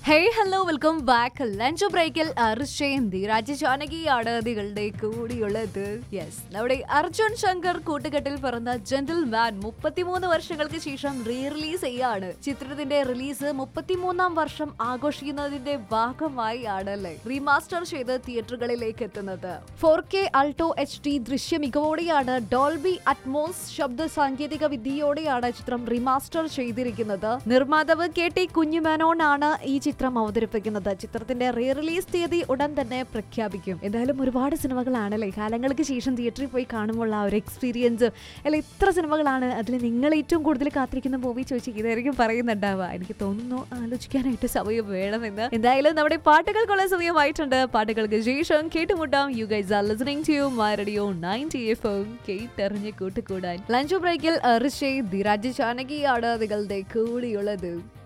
hey hello welcome back lunch ബ്രേക്കിൽ അർഷയും ധീരാജ് ജാനകിയാണ് നിങ്ങളുടെ കൂടിയുള്ളത് യെസ് നമ്മുടെ അർജുൻ ശങ്കർ കൂട്ടുകെട്ടിൽ പിറന്ന ജെന്റിൽ മാൻ മുപ്പത്തിമൂന്ന് വർഷങ്ങൾക്ക് ശേഷം റീ റിലീസ് ചെയ്യാണ് ചിത്രത്തിന്റെ റിലീസ് മുപ്പത്തിമൂന്നാം വർഷം ആഘോഷിക്കുന്നതിന്റെ ഭാഗമായി ആണല്ലേ റീമാസ്റ്റർ ചെയ്ത് തിയേറ്ററുകളിലേക്ക് എത്തുന്നത് four K ultra H D ദൃശ്യ മികവോടെയാണ് ഡോൾബി അറ്റ്മോസ് ശബ്ദ സാങ്കേതിക വിദ്യയോടെയാണ് ചിത്രം റീമാസ്റ്റർ ചെയ്തിരിക്കുന്നത് നിർമ്മാതാവ് കെ ടി കുഞ്ഞുമേനോൻ ആണ് ഈ ചിത്രം അവതരിപ്പിക്കുന്നത് ചിത്രത്തിന്റെ റീ റിലീസ് തീയതി ഉടൻ തന്നെ പ്രഖ്യാപിക്കും എന്തായാലും ഒരുപാട് സിനിമകളാണല്ലേ കാലങ്ങൾക്ക് ശേഷം തിയേറ്ററിൽ പോയി കാണുമ്പോൾ ആ ഒരു എക്സ്പീരിയൻസ് അല്ല ഇത്ര സിനിമകളാണ് അതിൽ നിങ്ങൾ ഏറ്റവും കൂടുതൽ കാത്തിരിക്കുന്ന മൂവി ചോദിച്ചാൽ ഇതായിരിക്കും പറയുന്നുണ്ടാവുക എനിക്ക് തോന്നുന്നു ആലോചിക്കാനായിട്ട് സമയം വേണമെന്ന് എന്തായാലും നമ്മുടെ പാട്ടുകൾക്കുള്ള സമയമായിട്ടുണ്ട് പാട്ടുകൾക്ക് ശേഷം കേട്ടുമുട്ടാം you guys are listening to my radio ninety F M കേട്ടറിഞ്ഞ് കൂട്ടുകൂടാൻ ലഞ്ച് ബ്രേക്കിൽ ഋഷി ധിരാജ് ചാനകിയാണ് നിങ്ങളുടെ കൂടിയുള്ളത്